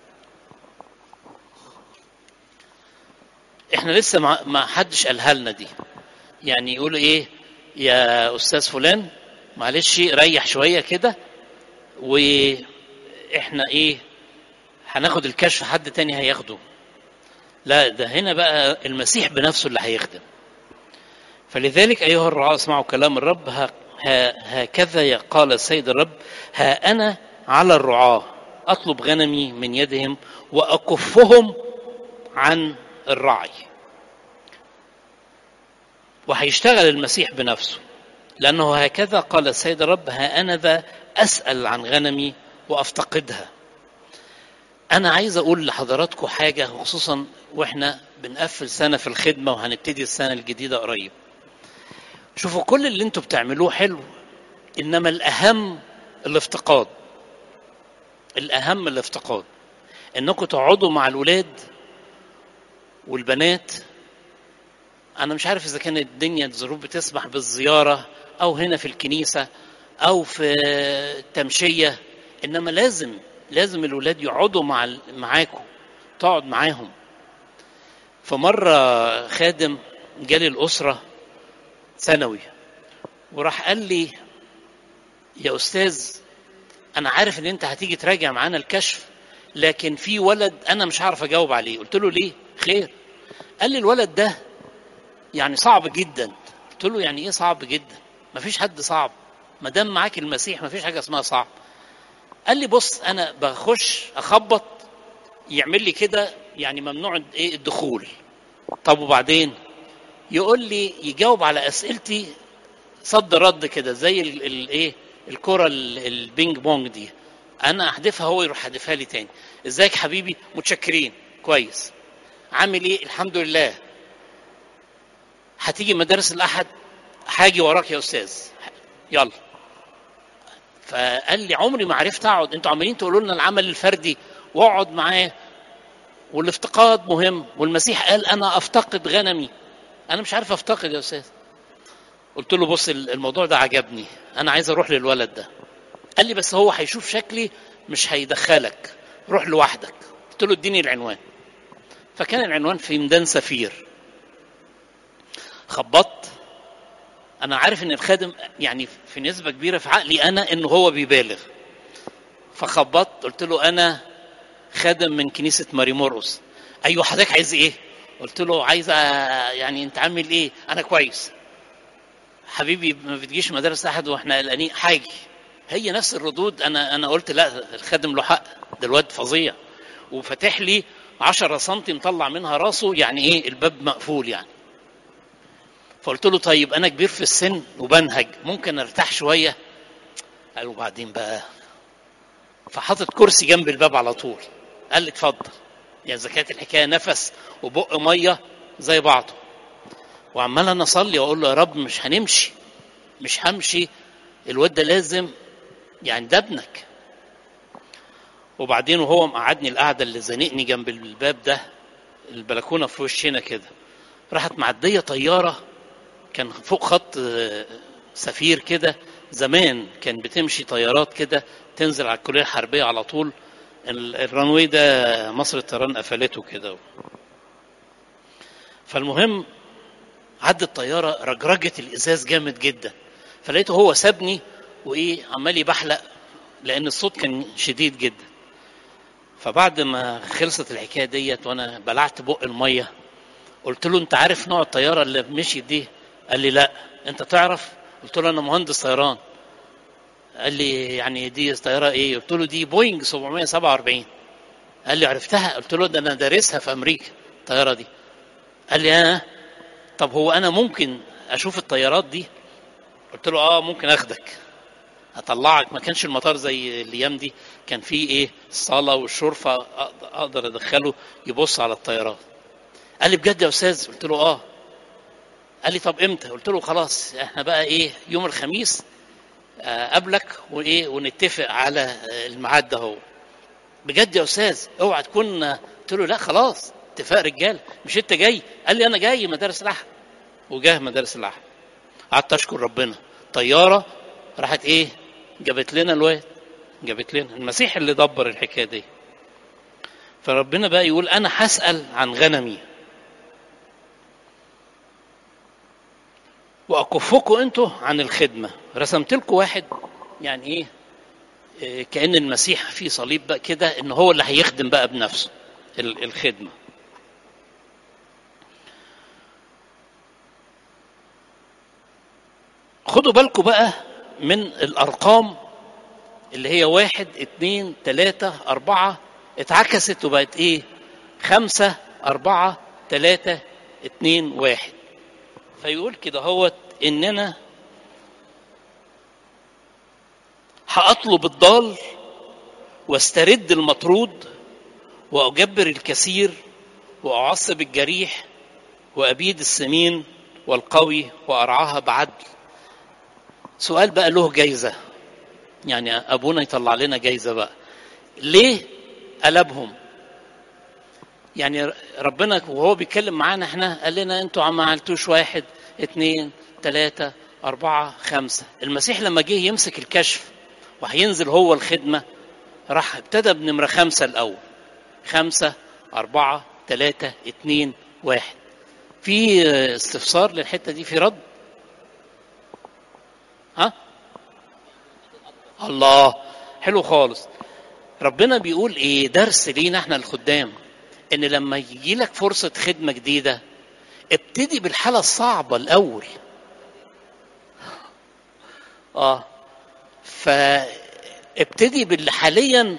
A: احنا لسه ما ما حدش قالها لنا دي يعني يقول ايه يا استاذ فلان معلش ريح شويه كده واحنا ايه هناخد الكشف حد تاني هياخده لا ده هنا بقى المسيح بنفسه اللي هيخدم فلذلك ايها الرعاة اسمعوا كلام الرب ها هكذا قال السيد الرب ها انا على الرعاة اطلب غنمي من يدهم واكفهم عن الرعي وهيشتغل المسيح بنفسه لأنه هكذا قال السيد الرب ها أنا ذا أسأل عن غنمي وأفتقدها أنا عايز أقول لحضراتكم حاجة خصوصا وإحنا بنقفل سنة في الخدمة وهنبتدي السنة الجديدة قريب شوفوا كل اللي انتوا بتعملوه حلو إنما الأهم الافتقاد الأهم الافتقاد إنكم تقعدوا مع الولاد والبنات انا مش عارف اذا كانت الدنيا الظروف بتسمح بالزياره او هنا في الكنيسه او في التمشيه انما لازم لازم الولاد يقعدوا مع معاكم تقعد معاهم فمره خادم جالي الاسره ثانوي وراح قال لي يا استاذ انا عارف ان انت هتيجي تراجع معانا الكشف لكن في ولد انا مش عارف اجاوب عليه قلت له ليه خير قال لي الولد ده يعني صعب جدا قلت له يعني ايه صعب جدا ما فيش حد صعب ما دام معاك المسيح ما فيش حاجه اسمها صعب قال لي بص انا بخش اخبط يعمل لي كده يعني ممنوع ايه الدخول طب وبعدين يقول لي يجاوب على اسئلتي صد رد كده زي الايه الكره البينج بونج دي انا احذفها هو يروح حذفها لي تاني ازيك حبيبي متشكرين كويس عامل ايه الحمد لله هتيجي مدارس الاحد هاجي وراك يا استاذ يلا فقال لي عمري ما عرفت اقعد انتوا عمالين تقولوا لنا العمل الفردي واقعد معاه والافتقاد مهم والمسيح قال انا افتقد غنمي انا مش عارف افتقد يا استاذ قلت له بص الموضوع ده عجبني انا عايز اروح للولد ده قال لي بس هو هيشوف شكلي مش هيدخلك روح لوحدك قلت له اديني العنوان فكان العنوان في ميدان سفير خبطت انا عارف ان الخادم يعني في نسبه كبيره في عقلي انا انه هو بيبالغ فخبطت قلت له انا خادم من كنيسه ماري مرقس ايوه حضرتك عايز ايه قلت له عايز يعني انت عامل ايه انا كويس حبيبي ما بتجيش مدارس احد واحنا قلقانين حاجه هي نفس الردود انا انا قلت لا الخادم له حق ده الواد فظيع وفتح لي 10 سم مطلع منها راسه يعني ايه الباب مقفول يعني فقلت له طيب انا كبير في السن وبنهج ممكن ارتاح شويه قال وبعدين بقى فحطت كرسي جنب الباب على طول قال لي اتفضل يا اذا كانت الحكايه نفس وبق ميه زي بعضه وعمال انا اصلي واقول له يا رب مش هنمشي مش همشي الواد ده لازم يعني ده ابنك وبعدين وهو مقعدني القعده اللي زنقني جنب الباب ده البلكونه في وشنا كده راحت معديه طياره كان فوق خط سفير كده زمان كان بتمشي طيارات كده تنزل على الكليه الحربيه على طول الرانوي ده مصر الطيران قفلته كده فالمهم عدت طياره رجرجت الازاز جامد جدا فلقيته هو سابني وايه عمال يبحلق لان الصوت كان شديد جدا فبعد ما خلصت الحكايه ديت وانا بلعت بق الميه قلت له انت عارف نوع الطياره اللي مشيت دي قال لي لا انت تعرف قلت له انا مهندس طيران قال لي يعني دي طياره ايه قلت له دي بوينج 747 قال لي عرفتها قلت له ده انا دارسها في امريكا الطياره دي قال لي اه طب هو انا ممكن اشوف الطيارات دي قلت له اه ممكن اخدك اطلعك ما كانش المطار زي الايام دي كان فيه ايه الصاله والشرفه اقدر ادخله يبص على الطيارات قال لي بجد يا استاذ قلت له اه قال لي طب امتى قلت له خلاص احنا بقى ايه يوم الخميس اقابلك وايه ونتفق على الميعاد ده هو بجد يا استاذ اوعى تكون قلت له لا خلاص اتفاق رجاله مش انت جاي قال لي انا جاي مدارس الاحد وجاه مدارس الاحد قعدت اشكر ربنا طياره راحت ايه جابت لنا الواد جابت لنا المسيح اللي دبر الحكايه دي فربنا بقى يقول انا هسال عن غنمي واكفكم انتوا عن الخدمه رسمت لكم واحد يعني ايه إيه كان المسيح في صليب بقى كده ان هو اللي هيخدم بقى بنفسه الخدمه خدوا بالكم بقى من الارقام اللي هي واحد اتنين تلاتة أربعة اتعكست وبقت ايه خمسة أربعة تلاتة اتنين واحد فيقول كده هوت ان انا هاطلب الضال واسترد المطرود واجبر الكثير واعصب الجريح وابيد السمين والقوي وارعاها بعدل سؤال بقى له جايزه يعني ابونا يطلع لنا جايزه بقى ليه قلبهم يعني ربنا وهو بيتكلم معانا احنا قال لنا انتوا ما عملتوش واحد اتنين تلاتة أربعة خمسة المسيح لما جه يمسك الكشف وهينزل هو الخدمة راح ابتدى بنمرة خمسة الأول خمسة أربعة تلاتة اتنين واحد في استفسار للحتة دي في رد ها الله حلو خالص ربنا بيقول ايه درس لينا احنا الخدام ان لما يجي لك فرصة خدمة جديدة ابتدي بالحالة الصعبة الأول اه فابتدي باللي حاليا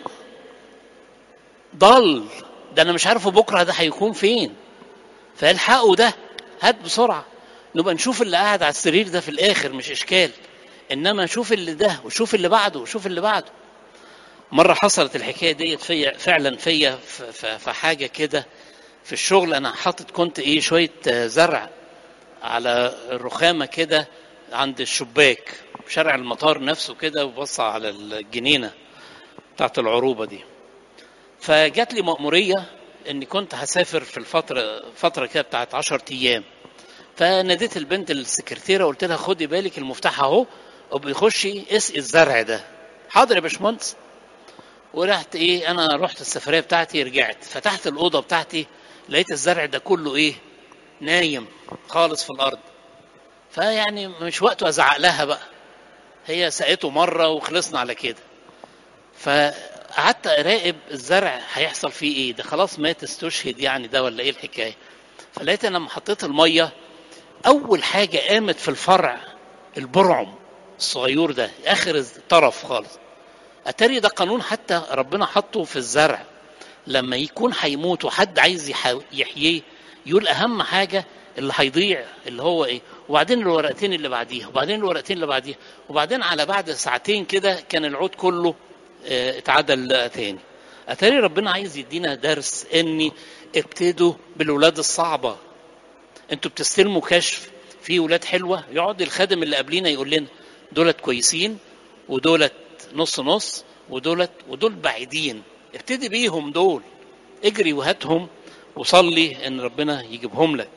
A: ضل ده انا مش عارفه بكره ده هيكون فين فالحقوا ده هات بسرعه نبقى نشوف اللي قاعد على السرير ده في الاخر مش اشكال انما نشوف اللي ده وشوف اللي بعده وشوف اللي بعده مره حصلت الحكايه ديت فيا فعلا فيا في حاجه كده في الشغل انا حاطط كنت ايه شويه زرع على الرخامه كده عند الشباك شارع المطار نفسه كده وبص على الجنينه بتاعت العروبه دي فجات لي مأمورية اني كنت هسافر في الفترة فترة كده بتاعت 10 ايام فناديت البنت السكرتيرة قلت لها خدي بالك المفتاح اهو وبيخشي اسقي الزرع ده حاضر يا باشمهندس ورحت ايه انا رحت السفرية بتاعتي رجعت فتحت الأوضة بتاعتي لقيت الزرع ده كله ايه نايم خالص في الأرض فيعني مش وقته ازعق لها بقى هي سقته مرة وخلصنا على كده فقعدت اراقب الزرع هيحصل فيه ايه ده خلاص مات استشهد يعني ده ولا ايه الحكايه فلقيت انا لما حطيت الميه اول حاجه قامت في الفرع البرعم الصغير ده اخر الطرف خالص اتاري ده قانون حتى ربنا حطه في الزرع لما يكون هيموت وحد عايز يحا- يحييه يقول اهم حاجه اللي هيضيع اللي هو ايه وبعدين الورقتين اللي بعديها وبعدين الورقتين اللي بعديها وبعدين على بعد ساعتين كده كان العود كله آه، اتعدل تاني اتاري ربنا عايز يدينا درس اني ابتدوا بالولاد الصعبه انتوا بتستلموا كشف في ولاد حلوه يقعد الخادم اللي قبلينا يقول لنا دولت كويسين ودولت نص نص ودولت ودول بعيدين ابتدي بيهم دول اجري وهاتهم وصلي ان ربنا يجيبهم لك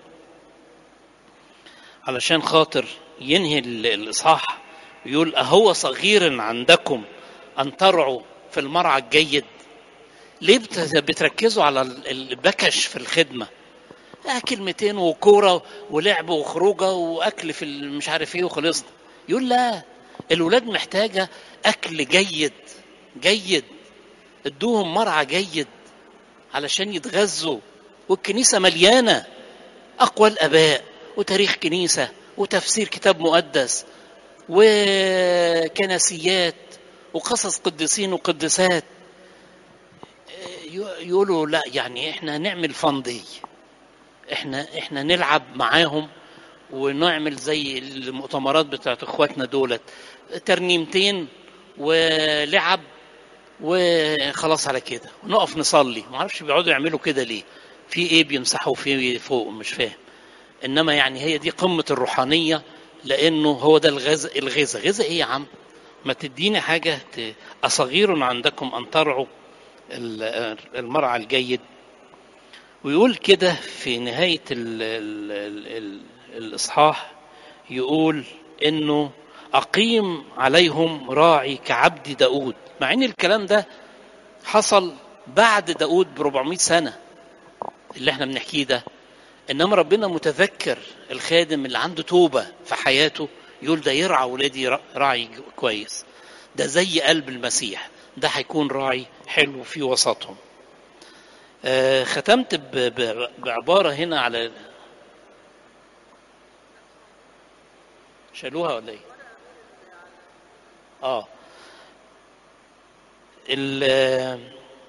A: علشان خاطر ينهي ال- الاصحاح يقول اهو صغير عندكم ان ترعوا في المرعى الجيد ليه بت- بتركزوا على ال- البكش في الخدمه آه كلمتين وكوره ولعب وخروجه واكل في ال- مش عارف ايه وخلصنا يقول لا الولاد محتاجه اكل جيد جيد ادوهم مرعى جيد علشان يتغذوا والكنيسه مليانه اقوى الاباء وتاريخ كنيسه وتفسير كتاب مقدس وكنسيات وقصص قديسين وقديسات يقولوا لا يعني احنا نعمل فندي احنا احنا نلعب معاهم ونعمل زي المؤتمرات بتاعت اخواتنا دولت ترنيمتين ولعب وخلاص على كده ونقف نصلي ما اعرفش بيقعدوا يعملوا كده ليه في ايه بيمسحوا في فوق مش فاهم انما يعني هي دي قمه الروحانيه لانه هو ده الغذاء الغذاء غذاء ايه يا عم ما تديني حاجه ت... اصغير عندكم ان ترعوا ال- المرعى الجيد ويقول كده في نهايه ال... ال... ال... ال... الاصحاح يقول انه اقيم عليهم راعي كعبد داود مع ان الكلام ده حصل بعد داود ب 400 سنه اللي احنا بنحكيه ده انما ربنا متذكر الخادم اللي عنده توبه في حياته يقول ده يرعى ولادي راعي كويس ده زي قلب المسيح ده هيكون راعي حلو في وسطهم آه ختمت ب- ب- بعباره هنا على شالوها ولا ايه اه ال-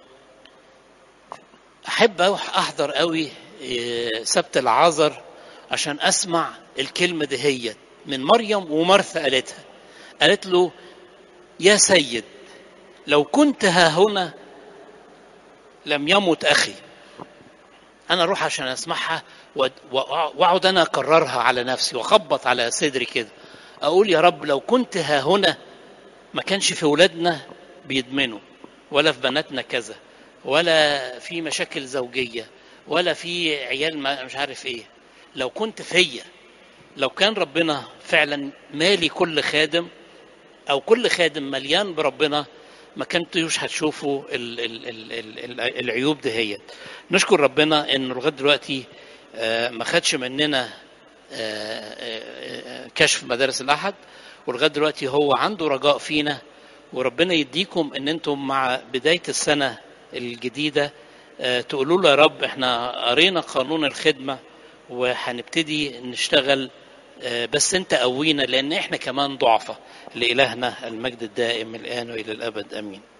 A: احب أروح احضر قوي إيه، سبت العذر عشان اسمع الكلمه دهيت من مريم ومرثا قالتها قالت له يا سيد لو كنت ها هنا لم يمت اخي انا اروح عشان اسمعها وأد- وأع- واقعد انا اكررها على نفسي واخبط على صدري كده اقول يا رب لو كنت ها هنا ما كانش في ولادنا بيدمنوا ولا في بناتنا كذا ولا في مشاكل زوجيه ولا في عيال ما مش عارف ايه لو كنت فيا لو كان ربنا فعلا مالي كل خادم او كل خادم مليان بربنا ما كنتوش هتشوفوا ال ال ال ال ال العيوب دهيت نشكر ربنا انه لغايه دلوقتي آه، ما خدش مننا آه، آه، آه، كشف مدارس الاحد ولغايه دلوقتي هو عنده رجاء فينا وربنا يديكم ان انتم مع بدايه السنه الجديده آه، تقولوا له يا رب احنا قرينا قانون الخدمه وهنبتدي نشتغل آه، بس انت قوينا لان احنا كمان ضعفة لالهنا المجد الدائم الان والى الابد امين